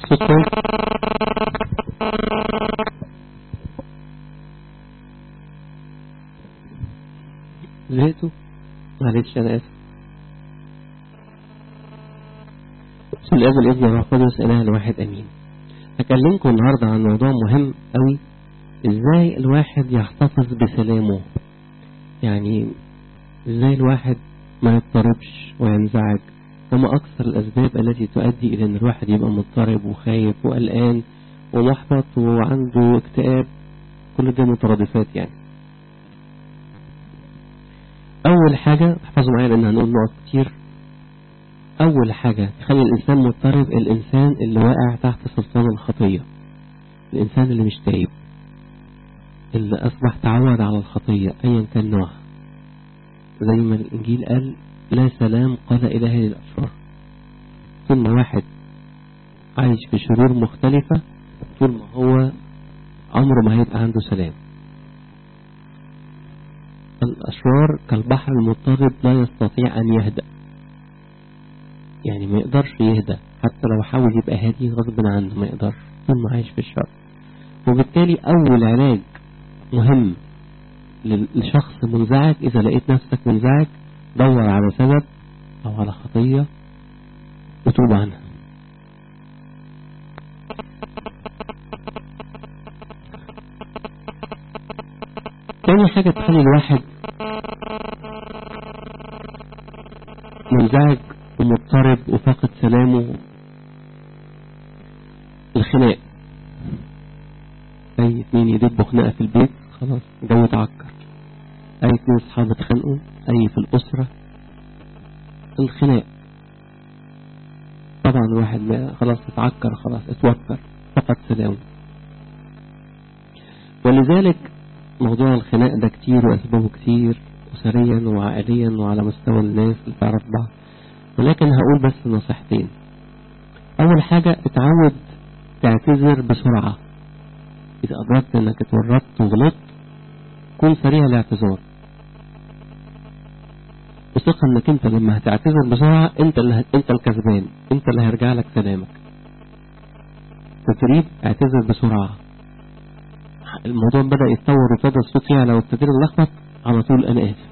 صوت كويس زهقتوا معلش انا اسف بسم الله والابن والروح القدس اله الواحد امين هكلمكم النهارده عن موضوع مهم قوي ازاي الواحد يحتفظ بسلامه يعني ازاي الواحد ما يضطربش وينزعج وما اكثر الاسباب التي تؤدي الى ان الواحد يبقى مضطرب وخايف وقلقان ومحبط وعنده اكتئاب كل ده مترادفات يعني اول حاجة احفظوا معايا لان هنقول نقط كتير اول حاجة تخلي الانسان مضطرب الانسان اللي واقع تحت سلطان الخطية الانسان اللي مش تايب اللي اصبح تعود على الخطية ايا كان نوعها زي ما الانجيل قال لا سلام قال الهي للاشرار طول ما واحد عايش في شرور مختلفة طول ما هو عمره ما هيبقى عنده سلام الأشرار كالبحر المضطرب لا يستطيع أن يهدأ يعني ما يقدرش يهدى حتى لو حاول يبقى هادي غصب عنه ما يقدرش طول ما عايش في الشر وبالتالي أول علاج مهم لشخص منزعج إذا لقيت نفسك منزعج دور على سبب أو على خطية وتوب عنها تاني حاجة تخلي الواحد منزعج ومضطرب وفاقد سلامه الخناق أي اتنين يدبوا خناقة في البيت خلاص الجو اتعكر أي اتنين أصحاب اتخانقوا أي في الأسرة الخناق طبعا الواحد ما خلاص اتعكر خلاص اتوتر فقد سلامه ولذلك موضوع الخناق ده كتير وأسبابه كتير أسريا وعائليا وعلى مستوى الناس اللي تعرف بعض ولكن هقول بس نصيحتين أول حاجة اتعود تعتذر بسرعة إذا أدركت أنك اتورطت وغلطت كن سريع الاعتذار وثق أنك أنت لما هتعتذر بسرعة أنت اللي هت... أنت الكسبان أنت اللي هيرجع لك سلامك تدريب اعتذر بسرعة الموضوع بدأ يتطور وابتدى الصوت يعلى وابتدينا نلخبط على طول أنا آسف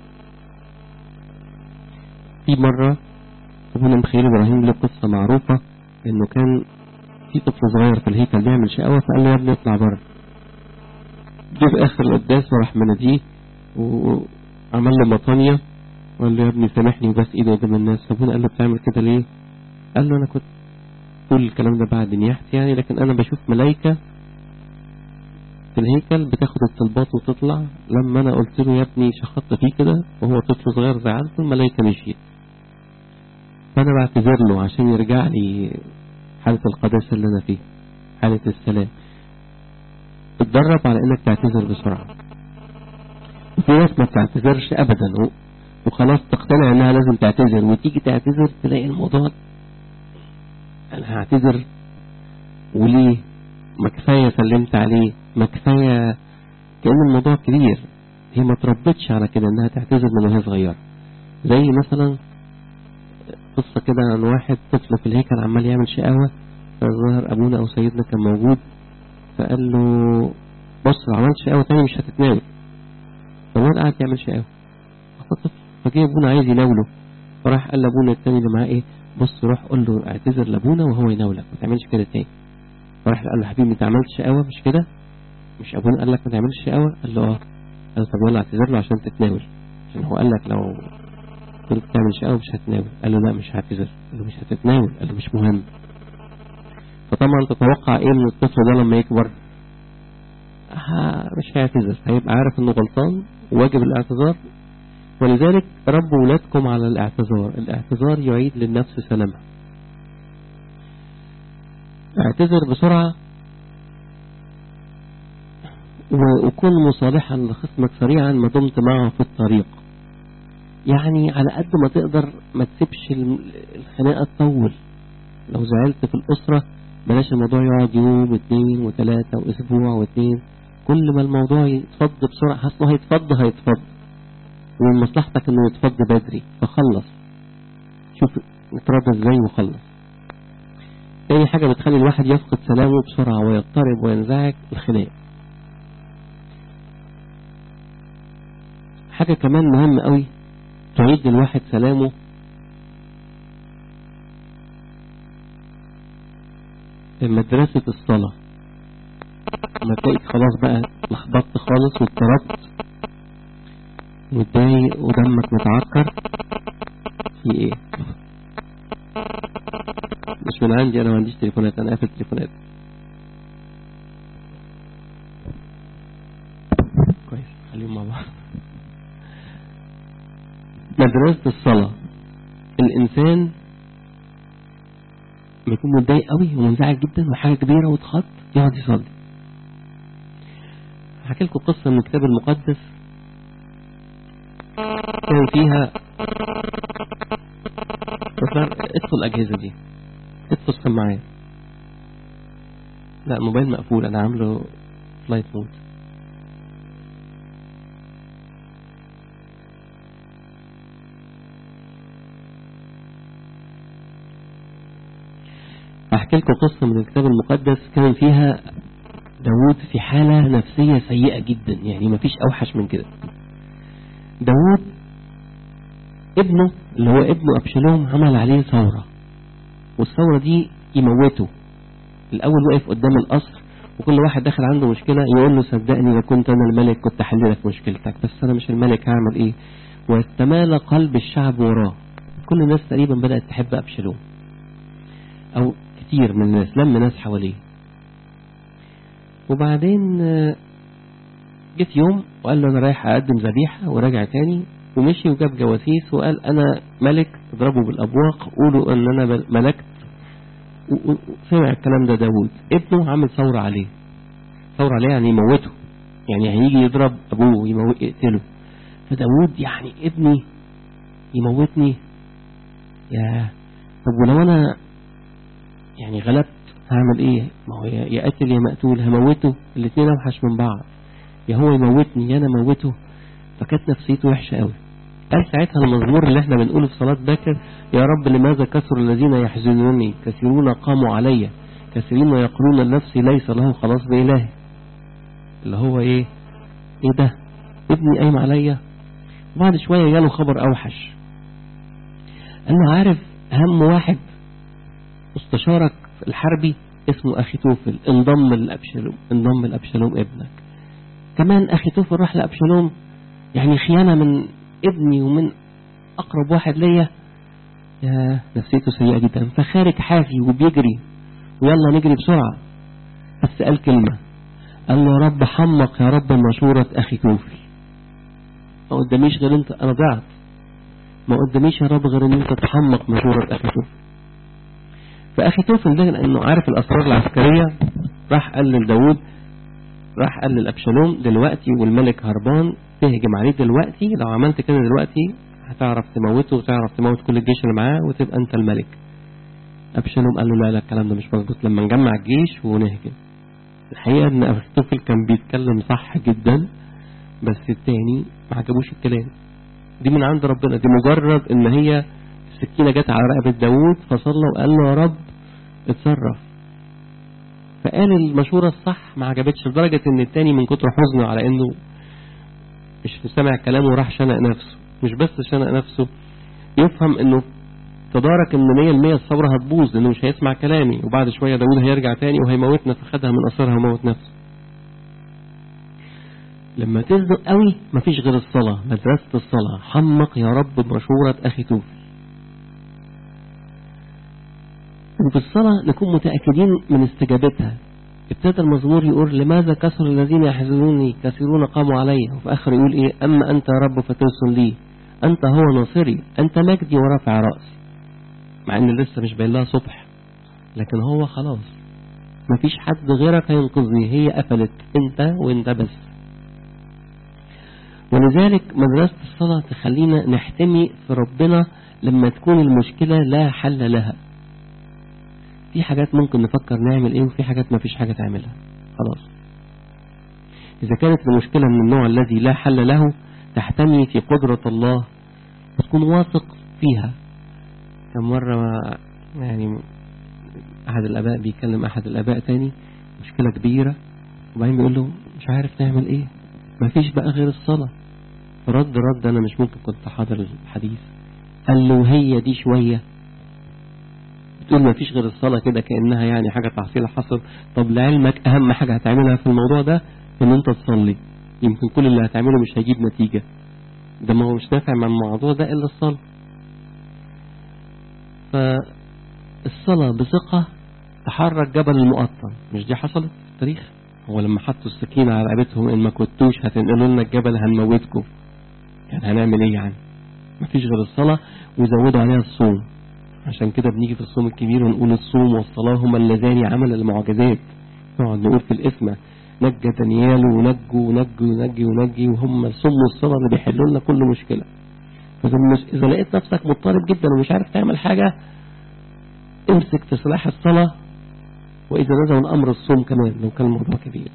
في مرة أبونا مخيل إبراهيم له قصة معروفة إنه كان في طفل صغير في الهيكل بيعمل شقاوة فقال له يا ابني اطلع بره جه في آخر القداس وراح مناديه وعمل له مطانية وقال له يا ابني سامحني وبس إيده قدام الناس فأبونا قال له بتعمل كده ليه؟ قال له أنا كنت كل الكلام ده بعد نياحتي يعني لكن أنا بشوف ملايكة في الهيكل بتاخد الطلبات وتطلع لما انا قلت له يا ابني شخطت فيه كده وهو طفل صغير زعلت الملائكة مشيت فانا بعتذر له عشان يرجع لي حالة القداسة اللي انا فيه حالة السلام اتدرب على انك تعتذر بسرعة وفي ناس ما بتعتذرش ابدا وخلاص تقتنع انها لازم تعتذر وتيجي تعتذر تلاقي الموضوع انا هعتذر وليه ما كفاية سلمت عليه ما كفاية كأن الموضوع كبير هي ما تربتش على كده انها تعتذر من وهي صغيرة زي مثلا قصة كده عن واحد طفل في الهيكل عمال يعمل شقاوة فظهر ابونا او سيدنا كان موجود فقال له بص لو عملت شقاوة تاني مش هتتناول فالواد قاعد يعمل شقاوة فطفل فجه ابونا عايز يناوله فراح قال لابونا التاني اللي معاه ايه بص روح قول له اعتذر لابونا وهو يناولك ما تعملش كده تاني فراح قال له حبيبي انت عملت شقاوة مش كده مش ابونا قال لك ما تعملش شقاوة قال له اه قال طب يلا اعتذر له عشان تتناول عشان هو قال لك لو كنت تعمل شقاوة مش هتناول قال له لا مش هعتذر قال له مش هتتناول قال له مش مهم فطبعا تتوقع ايه من الطفل ده لما يكبر ها مش هيعتذر هيبقى عارف انه غلطان وواجب الاعتذار ولذلك ربوا ولادكم على الاعتذار الاعتذار يعيد للنفس سلامها اعتذر بسرعة وكن مصالحا لخصمك سريعا ما دمت معه في الطريق يعني على قد ما تقدر ما تسيبش الخناقة تطول لو زعلت في الأسرة بلاش الموضوع يقعد يوم واثنين وثلاثة واسبوع واثنين كل ما الموضوع يتفض بسرعة اصله هيتفض هيتفض ومن مصلحتك انه يتفض بدري فخلص شوف اتراضى ازاي وخلص تاني حاجة بتخلي الواحد يفقد سلامه بسرعة ويضطرب وينزعج الخناق حاجة كمان مهمة قوي تعيد للواحد سلامه مدرسة الصلاة لما تلاقيك خلاص بقى لخبطت خالص واضطربت متضايق ودمك متعكر في ايه مش من عندي انا ما عنديش تليفونات انا قافل تليفونات كويس خليهم مع بعض مدرسة الصلاة الإنسان لما يكون متضايق قوي ومنزعج جدا وحاجة كبيرة وتخط يقعد يصلي هحكي لكم قصة من الكتاب المقدس كان فيها ادخل الأجهزة دي ادخل السماعات لا الموبايل مقفول أنا عامله فلايت مود هحكي لكم قصة من الكتاب المقدس كان فيها داود في حالة نفسية سيئة جدا يعني ما فيش أوحش من كده داود ابنه اللي هو ابنه أبشالوم عمل عليه ثورة والثورة دي يموته الأول وقف قدام القصر وكل واحد داخل عنده مشكلة يقول له صدقني لو كنت أنا الملك كنت أحل لك مشكلتك بس أنا مش الملك هعمل إيه واستمال قلب الشعب وراه كل الناس تقريبا بدأت تحب أبشالوم أو كتير من الناس لم ناس حواليه وبعدين جه في يوم وقال له أنا رايح أقدم ذبيحة وراجع تاني ومشي وجاب جواسيس وقال أنا ملك اضربوا بالأبواق قولوا أن أنا ملكت وسمع الكلام ده داود ابنه عمل ثورة عليه ثورة عليه يعني يموته يعني هيجي يضرب أبوه يموت يقتله فداود يعني ابني يموتني يا طب ولو أنا يعني غلبت هعمل ايه ما هو يا قاتل يا مقتول هموته الاثنين اوحش من بعض يا هو يموتني يا انا موته فكانت نفسيته وحشة قوي قال ساعتها المزمور اللي احنا بنقوله في صلاة باكر يا رب لماذا كثر الذين يحزنوني كثيرون قاموا علي كثيرين يقولون النفس ليس له خلاص بإلهي اللي هو ايه ايه ده ابني قايم عليا بعد شوية جاله خبر اوحش قال له عارف اهم واحد مستشارك الحربي اسمه أخي توفل انضم لأبشالوم انضم لأبشالوم ابنك كمان أخي توفل راح لأبشالوم يعني خيانة من ابني ومن أقرب واحد ليا يا نفسيته سيئة جدا فخارج حافي وبيجري ويلا نجري بسرعة بس قال كلمة قال له يا رب حمق يا رب مشورة أخي توفل ما قداميش غير انت انا ضعت ما قداميش يا رب غير ان انت تحمق مشورة أخي توفل فأخي توفل ده لأنه عارف الأسرار العسكرية راح قال لداود راح قال للأبشالوم دلوقتي والملك هربان تهجم عليه دلوقتي لو عملت كده دلوقتي هتعرف تموته وتعرف تموت كل الجيش اللي معاه وتبقى أنت الملك أبشالوم قال له لا لا الكلام ده مش مظبوط لما نجمع الجيش ونهجم الحقيقة ان أخي توفل كان بيتكلم صح جدا بس التاني ما عجبوش الكلام دي من عند ربنا دي مجرد ان هي السكينة جت على رقبة داوود فصلى وقال له يا رب اتصرف فقال المشورة الصح ما عجبتش لدرجة ان التاني من كتر حزنه على انه مش سمع كلامه وراح شنق نفسه مش بس شنق نفسه يفهم انه تدارك ان مية المية الصبر هتبوظ لانه مش هيسمع كلامي وبعد شوية داوود هيرجع تاني وهيموتنا فخدها من اثرها وموت نفسه لما تزنق قوي مفيش غير الصلاة مدرسة الصلاة حمق يا رب بمشورة اخي توفي وفي الصلاة نكون متأكدين من استجابتها ابتدى المزمور يقول لماذا كثر الذين يحزنوني كثيرون قاموا علي وفي آخر يقول إيه أما أنت يا رب فترسل لي أنت هو ناصري أنت مجدي ورافع رأسي مع أن لسه مش باين لها صبح لكن هو خلاص مفيش حد غيرك هينقذني هي قفلت أنت وأنت بس ولذلك مدرسة الصلاة تخلينا نحتمي في ربنا لما تكون المشكلة لا حل لها في حاجات ممكن نفكر نعمل ايه وفي حاجات ما فيش حاجة تعملها خلاص إذا كانت المشكلة من النوع الذي لا حل له تحتمي في قدرة الله وتكون واثق فيها كم مرة يعني أحد الآباء بيكلم أحد الآباء تاني مشكلة كبيرة وبعدين بيقول له مش عارف نعمل إيه مفيش بقى غير الصلاة رد رد أنا مش ممكن كنت حاضر الحديث قال له هي دي شوية بتقول ما فيش غير الصلاة كده كأنها يعني حاجة تحصيل حصل طب لعلمك أهم حاجة هتعملها في الموضوع ده إن أنت تصلي يمكن كل اللي هتعمله مش هيجيب نتيجة ده ما هو مش نافع مع الموضوع ده إلا الصلاة فالصلاة بثقة تحرك جبل المقطم مش دي حصلت في التاريخ هو لما حطوا السكينة على رقبتهم إن ما كنتوش هتنقلوا لنا الجبل هنموتكم كان هنعمل إيه يعني مفيش غير الصلاة وزودوا عليها الصوم عشان كده بنيجي في الصوم الكبير ونقول الصوم والصلاة هما اللذان عمل المعجزات نقعد نقول في الاسم نجى دانيال ونجوا ونجوا ونجي ونجي وهم الصوم والصلاة اللي بيحلوا لنا كل مشكلة إذا لقيت نفسك مضطرب جدا ومش عارف تعمل حاجة امسك في سلاح الصلاة وإذا نزل من أمر الصوم كمان لو كان الموضوع كبير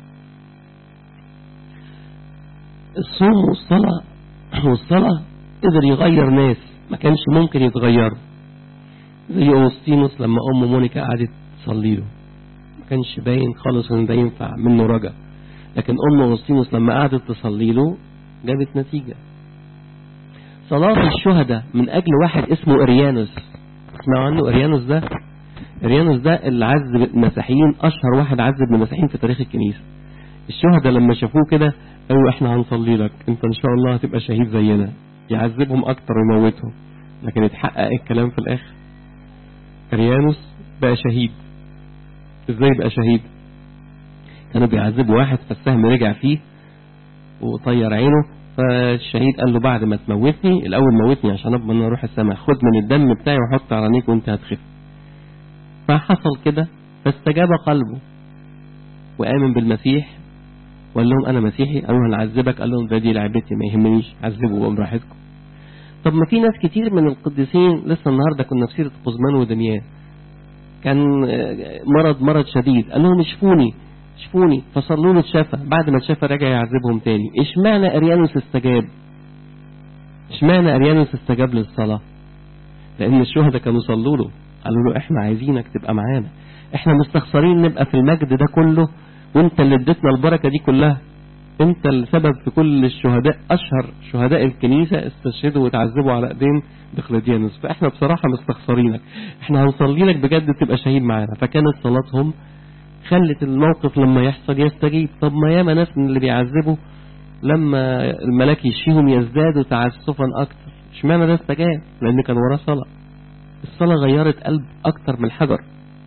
الصوم والصلاة والصلاة قدر يغير ناس ما كانش ممكن يتغير زي أوسطينوس لما أم مونيكا قعدت تصلي له ما كانش باين خالص إن ده ينفع منه رجا لكن أم أوسطينوس لما قعدت تصلي له جابت نتيجة صلاة الشهداء من أجل واحد اسمه إريانوس اسمعوا عنه إريانوس ده إريانوس ده اللي عذب المسيحيين أشهر واحد عذب المسيحيين في تاريخ الكنيسة الشهداء لما شافوه كده قالوا احنا هنصلي لك انت ان شاء الله هتبقى شهيد زينا يعذبهم اكتر ويموتهم لكن اتحقق الكلام في الاخر اريانوس بقى شهيد ازاي بقى شهيد كانوا بيعذبوا واحد فالسهم رجع فيه وطير عينه فالشهيد قال له بعد ما تموتني الاول موتني عشان اضمن اروح السماء خد من الدم بتاعي وحط على عينيك وانت هتخف فحصل كده فاستجاب قلبه وآمن بالمسيح وقال لهم أنا مسيحي قالوا هنعذبك قال لهم ده دي لعبتي ما يهمنيش عذبوا براحتكم طب ما في ناس كتير من القديسين لسه النهارده كنا في سيرة قزمان ودميان كان مرض مرض شديد قال لهم اشفوني اشفوني فصلوا له اتشفى بعد ما اتشفى رجع يعذبهم تاني اشمعنى اريانوس استجاب اشمعنى اريانوس استجاب للصلاة لان الشهداء كانوا صلوا له قالوا له احنا عايزينك تبقى معانا احنا مستخسرين نبقى في المجد ده كله وانت اللي اديتنا البركة دي كلها انت السبب في كل الشهداء اشهر شهداء الكنيسة استشهدوا وتعذبوا على ايدين دقلديانوس فاحنا بصراحة مستخسرينك احنا هنصلي لك بجد تبقى شهيد معانا فكانت صلاتهم خلت الموقف لما يحصل يستجيب طب ما ياما ناس من اللي بيعذبوا لما الملاك يشيهم يزدادوا تعسفا اكتر اشمعنى ده استجاب لان كان وراه صلاة الصلاة غيرت قلب اكتر من الحجر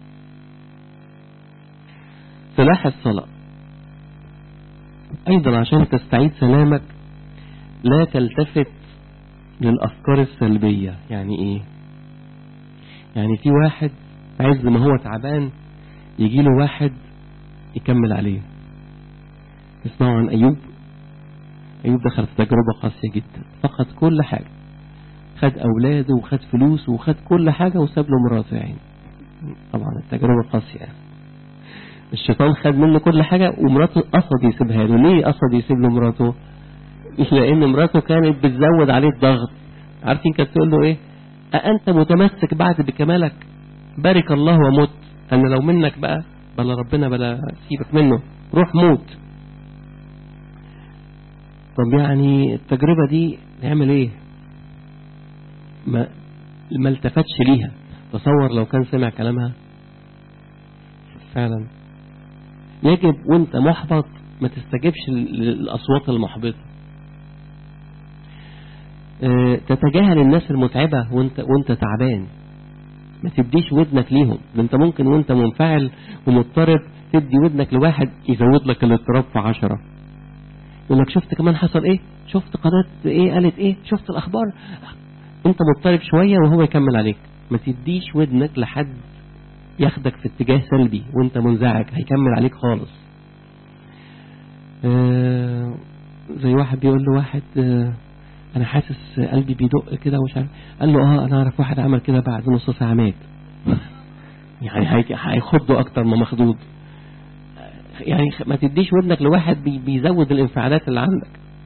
سلاح الصلاة أيضا عشان تستعيد سلامك لا تلتفت للأفكار السلبية يعني إيه يعني في واحد عز ما هو تعبان يجي له واحد يكمل عليه تسمعوا عن أيوب أيوب دخل في تجربة قاسية جدا فقد كل حاجة خد أولاده وخد فلوسه وخد كل حاجة وساب له مراته يعني طبعا التجربة قاسية الشيطان خد منه كل حاجة ومراته قصد يسيبها له ليه قصد يسيب له مراته لأن مراته كانت بتزود عليه الضغط عارفين كانت تقول له ايه أأنت متمسك بعد بكمالك بارك الله ومت أنا لو منك بقى بلا ربنا بلا سيبك منه روح موت طب يعني التجربة دي نعمل ايه ما ما التفتش ليها تصور لو كان سمع كلامها فعلا يجب وانت محبط ما تستجبش للأصوات المحبطة اه تتجاهل الناس المتعبة وانت, وانت تعبان ما تديش ودنك ليهم ده انت ممكن وانت منفعل ومضطرب تدي ودنك لواحد يزود لك الاضطراب في عشرة يقول لك شفت كمان حصل ايه شفت قناة ايه قالت ايه شفت الاخبار انت مضطرب شوية وهو يكمل عليك ما تديش ودنك لحد ياخدك في اتجاه سلبي وانت منزعج هيكمل عليك خالص آه زي واحد بيقول له واحد آه انا حاسس قلبي بيدق كده ومش عارف قال له اه انا اعرف واحد عمل كده بعد نص ساعه مات يعني هيخضه اكتر ما مخضوض يعني ما تديش ودنك لواحد بي بيزود الانفعالات اللي عندك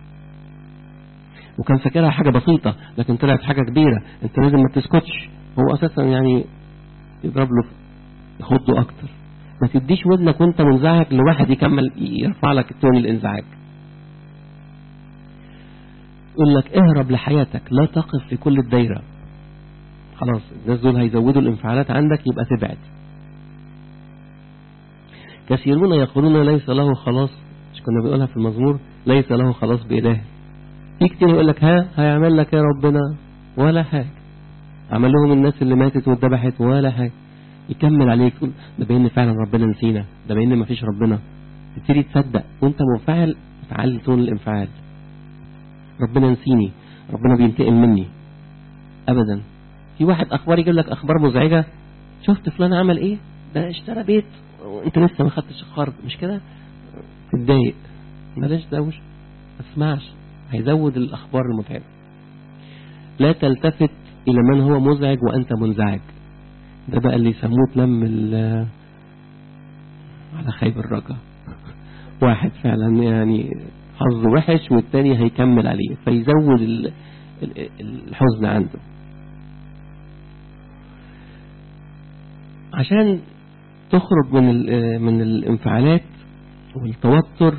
وكان فاكرها حاجه بسيطه لكن طلعت حاجه كبيره انت لازم ما تسكتش هو اساسا يعني يضرب له يخضوا اكتر ما تديش ودنك وانت منزعج لواحد يكمل يرفع لك التون الانزعاج يقول لك اهرب لحياتك لا تقف في كل الدايرة خلاص الناس دول هيزودوا الانفعالات عندك يبقى تبعد كثيرون يقولون ليس له خلاص مش كنا بنقولها في المزمور ليس له خلاص بإله في كتير يقول لك ها هيعمل لك يا ربنا ولا حاجة عمل لهم الناس اللي ماتت واتذبحت ولا حاجة يكمل عليك تقول ده بين فعلا ربنا نسينا ده بين ما فيش ربنا تبتدي تصدق وانت منفعل تعلي طول الانفعال ربنا نسيني ربنا بينتقم مني ابدا في واحد اخبار يجيب لك اخبار مزعجة شفت فلان عمل ايه ده اشترى بيت وانت لسه ما خدتش القرض مش كده تتضايق بلاش دوش ما تسمعش هيزود الاخبار المتعبة لا تلتفت الى من هو مزعج وانت منزعج ده بقى اللي يسموه تلم على خيب الرجا واحد فعلا يعني حظه وحش والتاني هيكمل عليه فيزود الحزن عنده عشان تخرج من من الانفعالات والتوتر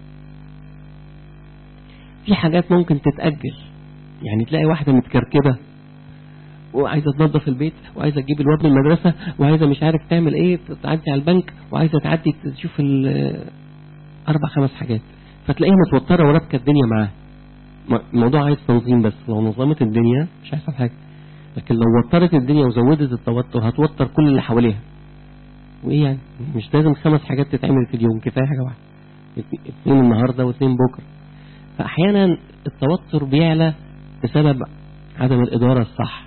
في حاجات ممكن تتأجل يعني تلاقي واحدة متكركبة وعايزة تنظف البيت وعايزة تجيب الواد من المدرسة وعايزة مش عارف تعمل ايه تعدي على البنك وعايزة تعدي تشوف أربع خمس حاجات فتلاقيها متوترة ورابكة الدنيا معاها الموضوع عايز تنظيم بس لو نظمت الدنيا مش هيحصل حاجة لكن لو وترت الدنيا وزودت التوتر هتوتر كل اللي حواليها وايه يعني مش لازم خمس حاجات تتعمل في اليوم كفاية حاجة واحدة اثنين النهاردة واثنين بكرة فأحيانا التوتر بيعلى بسبب عدم الإدارة الصح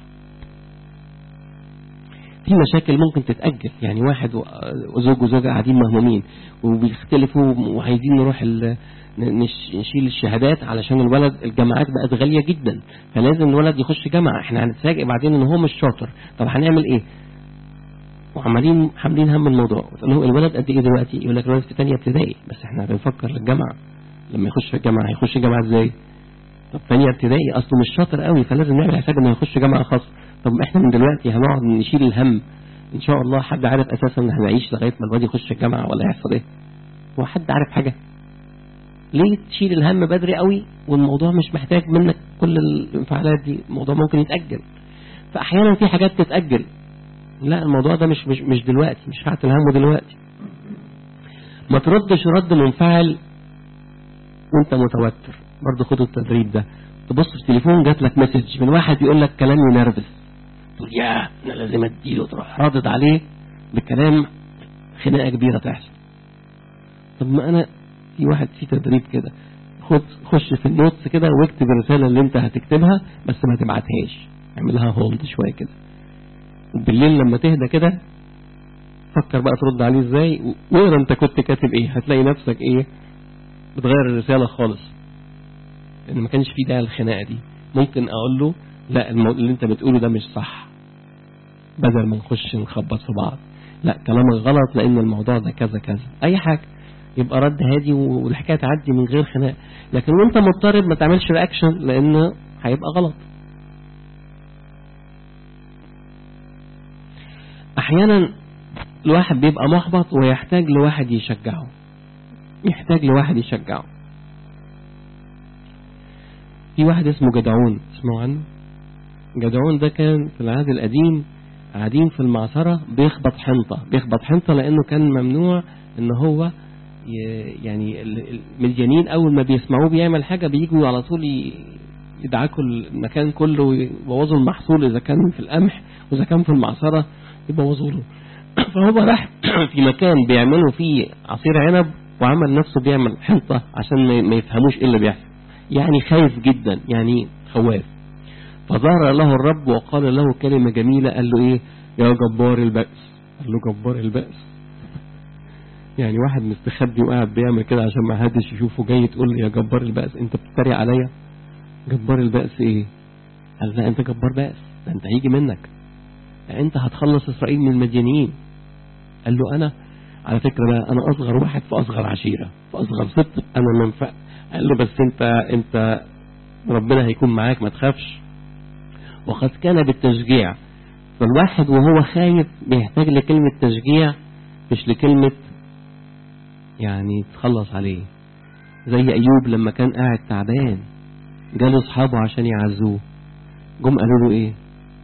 في مشاكل ممكن تتأجل يعني واحد وزوج وزوجة قاعدين مهمومين وبيختلفوا وعايزين نروح نشيل الشهادات علشان الولد الجامعات بقت غالية جدا فلازم الولد يخش جامعة احنا هنتفاجئ بعدين ان هو مش شاطر طب هنعمل ايه وعمالين حاملين هم الموضوع تقول له الولد قد ايه دلوقتي يقول لك الولد في ثانيه ابتدائي بس احنا بنفكر للجامعة لما يخش في الجامعة هيخش جامعة ازاي طب ثانيه ابتدائي اصله مش شاطر قوي فلازم نعمل حساب انه يخش جامعة خاصة طب احنا من دلوقتي هنقعد نشيل الهم ان شاء الله حد عارف اساسا ان هنعيش لغاية ما الواد يخش الجامعة ولا يحصل ايه هو حد عارف حاجة ليه تشيل الهم بدري قوي والموضوع مش محتاج منك كل الانفعالات دي الموضوع ممكن يتأجل فاحيانا في حاجات تتأجل لا الموضوع ده مش مش, مش دلوقتي مش هات الهم دلوقتي ما تردش رد منفعل وانت متوتر برضه خدوا التدريب ده تبص في التليفون جات لك مسج من واحد يقول لك كلام ينرفز تقول يا انا لازم اديله تروح رادد عليه بكلام خناقه كبيره تحصل طب ما انا في واحد في تدريب كده خد خش في النوتس كده واكتب الرساله اللي انت هتكتبها بس ما تبعتهاش اعملها هولد شويه كده وبالليل لما تهدى كده فكر بقى ترد عليه ازاي واقرا انت كنت كاتب ايه هتلاقي نفسك ايه بتغير الرساله خالص ان ما كانش في داعي الخناقه دي ممكن اقول له لا المو... اللي انت بتقوله ده مش صح بدل ما نخش نخبط في بعض لا كلامك غلط لان الموضوع ده كذا كذا اي حاجه يبقى رد هادي والحكايه تعدي من غير خناق لكن وانت مضطرب ما تعملش رياكشن لان هيبقى غلط احيانا الواحد بيبقى محبط ويحتاج لواحد يشجعه يحتاج لواحد يشجعه في واحد اسمه جدعون اسمه عنه جدعون ده كان في العهد القديم قاعدين في المعصرة بيخبط حنطة بيخبط حنطة لأنه كان ممنوع ان هو يعني المديانين أول ما بيسمعوه بيعمل حاجة بيجوا على طول يدعكوا المكان كله ويبوظوا المحصول إذا كان في القمح وإذا كان في المعصرة يبوظوا له فهو راح في مكان بيعملوا فيه عصير عنب وعمل نفسه بيعمل حنطة عشان ما يفهموش ايه اللي بيحصل يعني خايف جدا يعني خواف فظهر له الرب وقال له كلمة جميلة قال له ايه يا جبار البأس قال له جبار البأس يعني واحد مستخبي وقاعد بيعمل كده عشان ما حدش يشوفه جاي تقول لي يا جبار البأس انت بتتريق عليا جبار البأس ايه قال لا انت جبار بأس ده انت هيجي منك انت هتخلص اسرائيل من المديانيين قال له انا على فكرة بقى انا اصغر واحد في اصغر عشيرة في اصغر ست انا منفع قال له بس انت انت ربنا هيكون معاك ما تخافش وقد كان بالتشجيع فالواحد وهو خايف بيحتاج لكلمة تشجيع مش لكلمة يعني تخلص عليه زي أيوب لما كان قاعد تعبان جاله أصحابه عشان يعزوه جم قالوا له إيه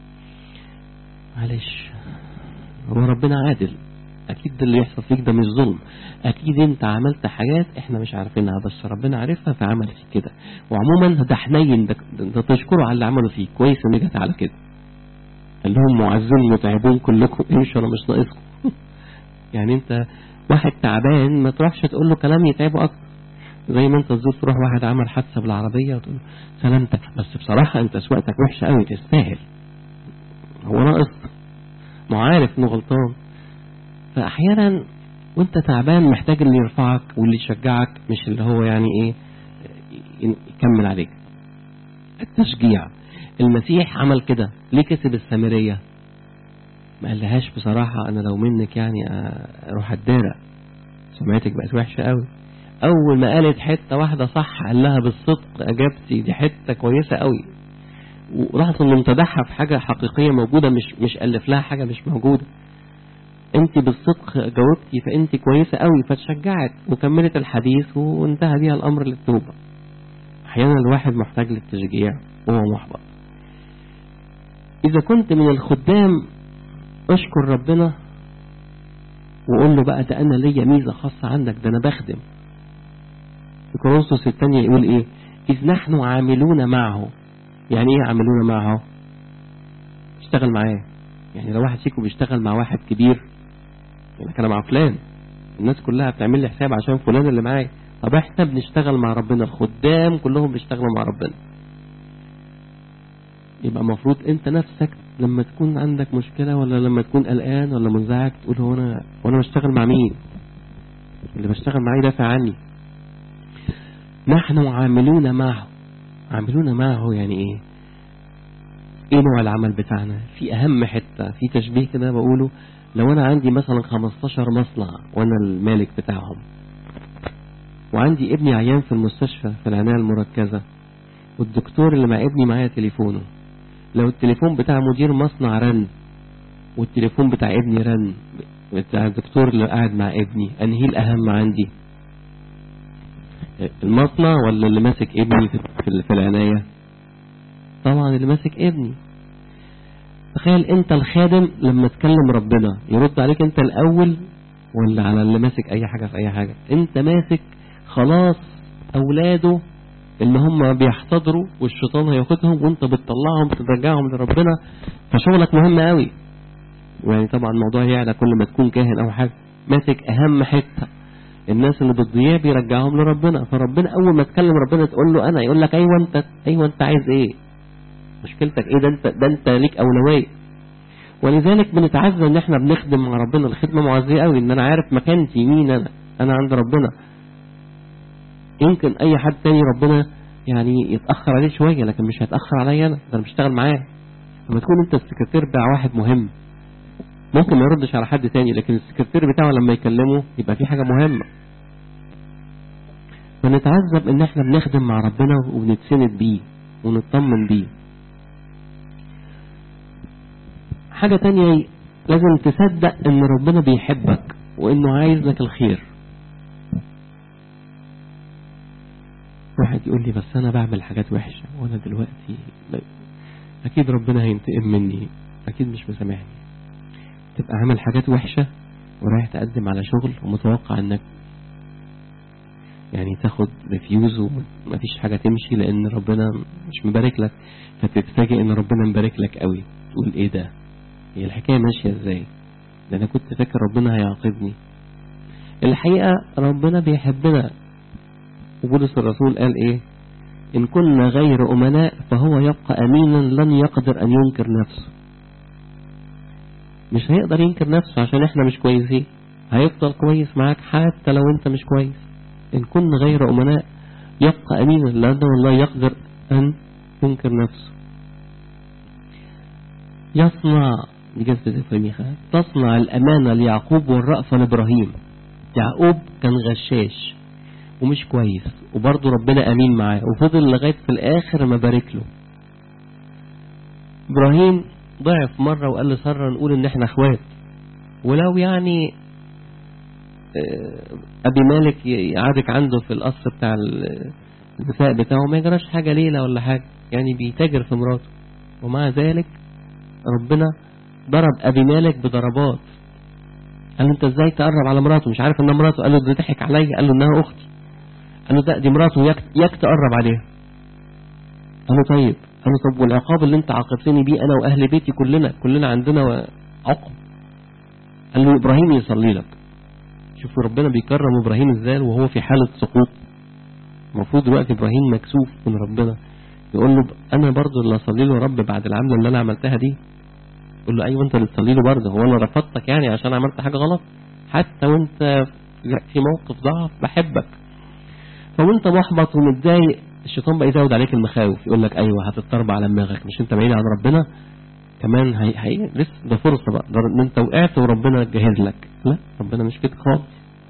معلش هو ربنا عادل أكيد ده اللي يحصل فيك ده مش ظلم أكيد أنت عملت حاجات إحنا مش عارفينها بس ربنا عارفها فعمل فيك كده وعموما ده حنين ده, ده تشكره على اللي عمله فيك كويس إن جت على كده قال لهم معزون متعبون كلكم امشوا أنا مش ناقصكم يعني أنت واحد تعبان ما تروحش تقول له كلام يتعبه أكتر زي ما انت تزور تروح واحد عمل حادثة بالعربية وتقول له سلامتك بس بصراحة انت سواقتك وحشة قوي تستاهل هو ناقص ما عارف انه غلطان فاحيانا وانت تعبان محتاج اللي يرفعك واللي يشجعك مش اللي هو يعني ايه يكمل عليك التشجيع المسيح عمل كده ليه كسب السامرية ما قالهاش بصراحة انا لو منك يعني اروح الدارة سمعتك بقت وحشة قوي اول ما قالت حتة واحدة صح قال لها بالصدق اجابتي دي حتة كويسة قوي وراحت انه امتدحها في حاجة حقيقية موجودة مش مش ألف لها حاجة مش موجودة انت بالصدق جاوبتي فانت كويسة قوي فتشجعت وكملت الحديث وانتهى بيها الامر للتوبة احيانا الواحد محتاج للتشجيع وهو محبط اذا كنت من الخدام اشكر ربنا وقول له بقى ده انا ليا ميزة خاصة عندك ده انا بخدم في كورنثوس الثانية يقول ايه اذ نحن عاملون معه يعني ايه عاملون معه اشتغل معاه يعني لو واحد فيكم بيشتغل مع واحد كبير يعني انا مع فلان الناس كلها بتعمل لي حساب عشان فلان اللي معايا طب احنا بنشتغل مع ربنا الخدام كلهم بيشتغلوا مع ربنا يبقى المفروض انت نفسك لما تكون عندك مشكلة ولا لما تكون قلقان ولا منزعج تقول هو انا وانا بشتغل مع مين اللي بشتغل معاه يدافع عني نحن عاملون معه عاملون معه يعني ايه ايه نوع العمل بتاعنا في اهم حتة في تشبيه كده بقوله لو انا عندي مثلا 15 مصنع وانا المالك بتاعهم وعندي ابني عيان في المستشفى في العناية المركزة والدكتور اللي مع ابني معايا تليفونه لو التليفون بتاع مدير مصنع رن والتليفون بتاع ابني رن بتاع الدكتور اللي قاعد مع ابني انهي الاهم عندي المصنع ولا اللي ماسك ابني في العناية طبعا اللي ماسك ابني تخيل انت الخادم لما تكلم ربنا يرد عليك انت الاول ولا على اللي ماسك اي حاجة في اي حاجة انت ماسك خلاص اولاده اللي هم بيحتضروا والشيطان هياخدهم وانت بتطلعهم ترجعهم لربنا فشغلك مهم قوي يعني طبعا الموضوع يعلى كل ما تكون كاهن او حاجة ماسك اهم حتة الناس اللي بتضيع بيرجعهم لربنا فربنا اول ما تكلم ربنا تقول له انا يقول لك ايوه انت ايوه انت عايز ايه مشكلتك ايه ده انت ده انت ليك اولويه ولذلك بنتعزى ان احنا بنخدم مع ربنا الخدمه معزيه قوي ان انا عارف مكانتي مين انا انا عند ربنا يمكن اي حد تاني ربنا يعني يتاخر عليه شويه لكن مش هيتاخر عليا انا ده انا بشتغل معاه لما تكون انت السكرتير بتاع واحد مهم ممكن ما يردش على حد تاني لكن السكرتير بتاعه لما يكلمه يبقى في حاجه مهمه فنتعذب ان احنا بنخدم مع ربنا ونتسند بيه ونطمن بيه حاجة تانية لازم تصدق ان ربنا بيحبك وانه عايز لك الخير واحد يقول لي بس انا بعمل حاجات وحشة وانا دلوقتي اكيد ربنا هينتقم مني اكيد مش مسامحني تبقى عامل حاجات وحشة ورايح تقدم على شغل ومتوقع انك يعني تاخد ريفيوز ومفيش حاجة تمشي لان ربنا مش مبارك لك فتتفاجئ ان ربنا مبارك لك قوي تقول ايه ده هي الحكاية ماشية ازاي ده انا كنت فاكر ربنا هيعاقبني الحقيقة ربنا بيحبنا وبولس الرسول قال ايه ان كنا غير امناء فهو يبقى امينا لن يقدر ان ينكر نفسه مش هيقدر ينكر نفسه عشان احنا مش كويسين هيفضل كويس معاك حتى لو انت مش كويس ان كنا غير امناء يبقى امينا لانه الله يقدر ان ينكر نفسه يصنع دي جزء ميخا تصنع الأمانة ليعقوب والرأفة لإبراهيم يعقوب كان غشاش ومش كويس وبرضه ربنا أمين معاه وفضل لغاية في الآخر ما بارك له إبراهيم ضعف مرة وقال لسارة نقول ان احنا اخوات ولو يعني ابي مالك يقعدك عنده في القصر بتاع النساء بتاعه ما يجراش حاجة ليلة ولا حاجة يعني بيتاجر في مراته ومع ذلك ربنا ضرب ابي مالك بضربات قال له انت ازاي تقرب على مراته مش عارف ان مراته قال له ده ضحك عليا قال له انها اختي قال له ده دي مراته ياك, ياك تقرب عليها قال له طيب قال له طب والعقاب اللي انت عاقبتني بيه انا واهل بيتي كلنا كلنا عندنا عقب قال له ابراهيم يصلي لك شوفوا ربنا بيكرم ابراهيم ازاي وهو في حالة سقوط المفروض دلوقتي ابراهيم مكسوف من ربنا يقول له انا برضه اللي اصلي له رب بعد العمله اللي انا عملتها دي يقول له ايوه انت اللي تصلي له برضه هو انا رفضتك يعني عشان عملت حاجه غلط حتى وانت في موقف ضعف بحبك فوانت محبط ومتضايق الشيطان بقى يزود عليك المخاوف يقول لك ايوه هتضطرب على دماغك مش انت بعيد عن ربنا كمان هي هي لسه ده فرصه بقى ده ان انت وقعت وربنا جهز لك لا ربنا مش كده خالص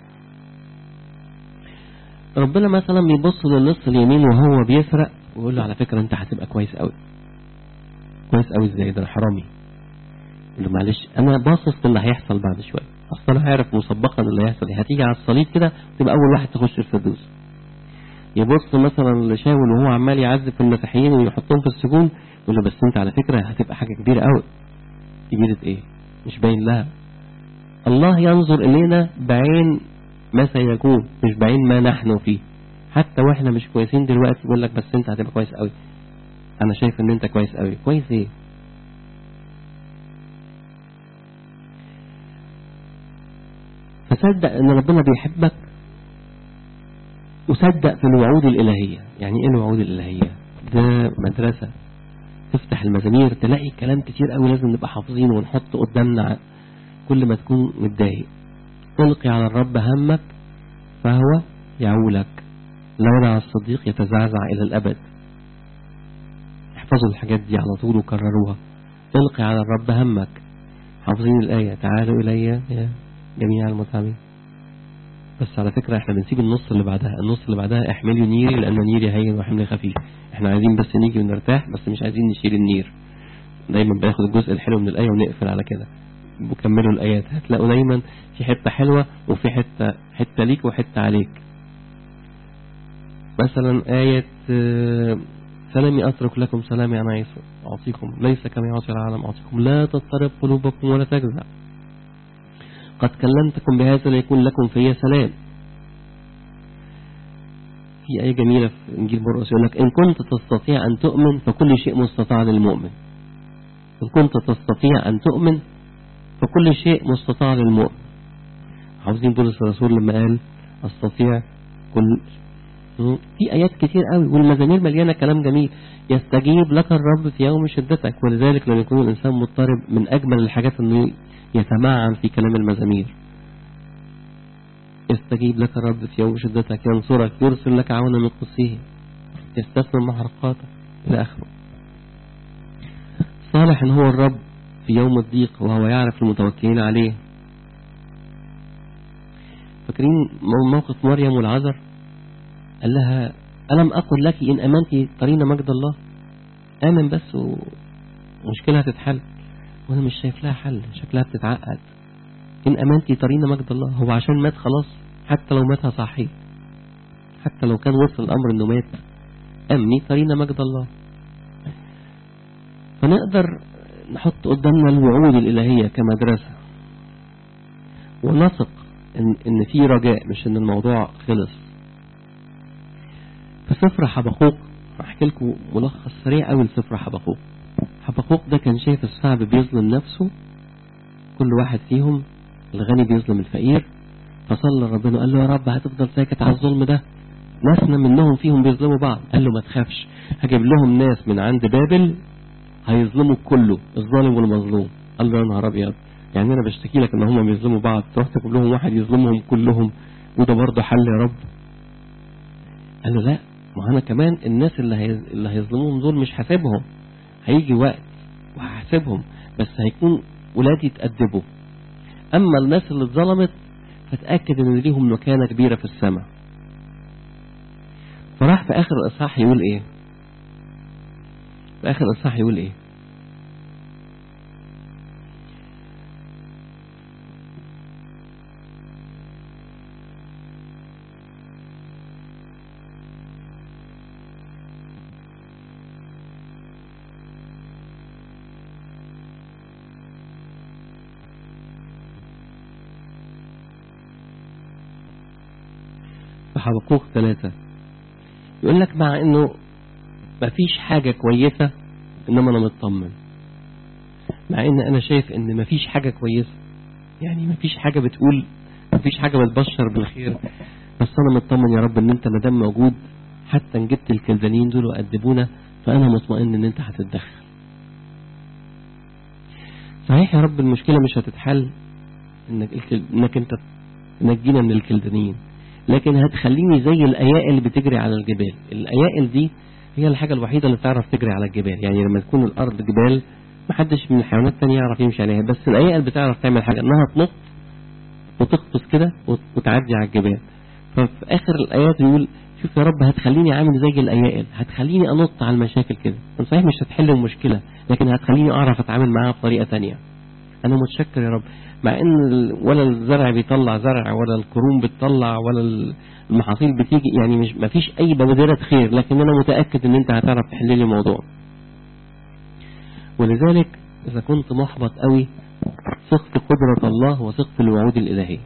ربنا مثلا بيبص للنص اليمين وهو بيسرق ويقول له على فكره انت هتبقى كويس قوي كويس قوي ازاي ده حرامي يقول له معلش انا باصص للي هيحصل بعد شويه اصل انا عارف مسبقا اللي هيحصل هتيجي على الصليب كده تبقى اول واحد تخش الفردوس يبص مثلا لشاول وهو عمال يعذب في المسيحيين ويحطهم في السجون يقول له بس انت على فكره هتبقى حاجه كبيره قوي كبيره ايه مش باين لها الله ينظر الينا بعين ما سيكون مش بعين ما نحن فيه حتى واحنا مش كويسين دلوقتي يقول لك بس انت هتبقى كويس قوي انا شايف ان انت كويس قوي كويس ايه فصدق ان ربنا بيحبك وصدق في الوعود الالهيه يعني ايه الوعود الالهيه ده مدرسه تفتح المزامير تلاقي كلام كتير قوي لازم نبقى حافظينه ونحط قدامنا كل ما تكون متضايق تلقي على الرب همك فهو يعولك لا يدع الصديق يتزعزع إلى الأبد احفظوا الحاجات دي على طول وكرروها تلقي على الرب همك حافظين الآية تعالوا إلي يا جميع المتعبين بس على فكرة احنا بنسيب النص اللي بعدها النص اللي بعدها احملوا نيري لأن نيري هين وحملي خفيف احنا عايزين بس نيجي ونرتاح بس مش عايزين نشيل النير دايما بناخد الجزء الحلو من الآية ونقفل على كده وكملوا الآيات هتلاقوا دايما في حتة حلوة وفي حتة حتة ليك وحتة عليك مثلا آية سلامي أترك لكم سلامي أنا أعطيكم ليس كما يعطي العالم أعطيكم لا تضطرب قلوبكم ولا تجزع قد كلمتكم بهذا ليكون لكم في سلام في آية جميلة في إنجيل مرقس يقول لك إن كنت تستطيع أن تؤمن فكل شيء مستطاع للمؤمن إن كنت تستطيع أن تؤمن فكل شيء مستطاع للمؤمن حافظين بولس الرسول لما قال استطيع كل في آيات كتير قوي والمزامير مليانة كلام جميل يستجيب لك الرب في يوم شدتك ولذلك لما يكون الإنسان مضطرب من أجمل الحاجات أنه يتمعن في كلام المزامير يستجيب لك الرب في يوم شدتك ينصرك يرسل لك عونا من قصيه يستثمر محرقاتك إلى آخره صالح إن هو الرب في يوم الضيق وهو يعرف المتوكلين عليه فاكرين موقف مريم والعذر قال لها ألم أقل لك إن أمنتي ترين مجد الله آمن بس ومشكلة هتتحل وأنا مش شايف لها حل شكلها بتتعقد إن أمنتي ترين مجد الله هو عشان مات خلاص حتى لو ماتها صحيح حتى لو كان وصل الأمر إنه مات أمني ترين مجد الله فنقدر نحط قدامنا الوعود الإلهية كمدرسة ونثق إن, إن في رجاء مش إن الموضوع خلص في سفر حبقوق هحكي لكم ملخص سريع قوي لسفر حبقوق حبقوق ده كان شايف الشعب بيظلم نفسه كل واحد فيهم الغني بيظلم الفقير فصلى ربنا قال له يا رب هتفضل ساكت على الظلم ده ناسنا منهم فيهم بيظلموا بعض قال له ما تخافش هجيب لهم ناس من عند بابل هيظلموا كله الظالم والمظلوم قال له يا نهار ابيض يعني انا بشتكي لك ان هم بيظلموا بعض تروح تجيب لهم واحد يظلمهم كلهم وده برضه حل يا رب قال له لا ما انا كمان الناس اللي هي... اللي هيظلموهم دول مش حاسبهم هيجي وقت وهحاسبهم بس هيكون ولادي يتأدبوا اما الناس اللي اتظلمت فتأكد ان ليهم مكانة كبيرة في السماء فراح في اخر الاصحاح يقول ايه في اخر الاصحاح يقول ايه في حبقوق ثلاثة يقول لك مع انه مفيش حاجة كويسة انما انا مطمن مع ان انا شايف ان مفيش حاجة كويسة يعني مفيش حاجة بتقول مفيش حاجة بتبشر بالخير بس انا مطمن يا رب ان انت مدام موجود حتى ان جبت الكلدانيين دول وأدبونا فانا مطمئن ان انت هتتدخل صحيح يا رب المشكلة مش هتتحل انك, الكل... إنك انت تنجينا من الكلدانيين لكن هتخليني زي الايائل اللي بتجري على الجبال الايائل دي هي الحاجة الوحيدة اللي تعرف تجري على الجبال يعني لما تكون الارض جبال محدش من الحيوانات التانية يعرف يمشي عليها بس الايائل بتعرف تعمل حاجة انها تنط وتغطس كده وتعدي على الجبال ففي اخر الايات يقول شوف يا رب هتخليني عامل زي الايائل هتخليني انط على المشاكل كده صحيح مش هتحل المشكلة لكن هتخليني اعرف اتعامل معاها بطريقة تانية انا متشكر يا رب مع ان ولا الزرع بيطلع زرع ولا الكروم بتطلع ولا المحاصيل بتيجي يعني مش ما فيش اي بوادرة خير لكن انا متأكد ان انت هتعرف تحل لي الموضوع ولذلك اذا كنت محبط قوي ثق في قدرة الله وثق في الوعود الالهية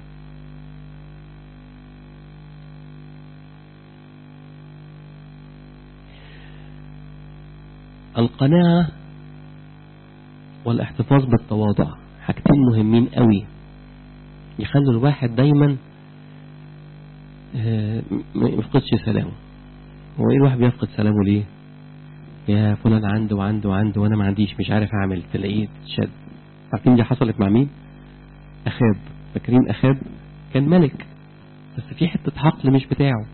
القناعة والاحتفاظ بالتواضع حاجتين مهمين قوي يخلوا الواحد دايما ما يفقدش سلامه هو ايه الواحد بيفقد سلامه ليه يا فلان عنده وعنده وعنده وانا ما عنديش مش عارف اعمل تلاقيه تشد عارفين دي حصلت مع مين اخاب فاكرين اخاب كان ملك بس في حتة حقل مش بتاعه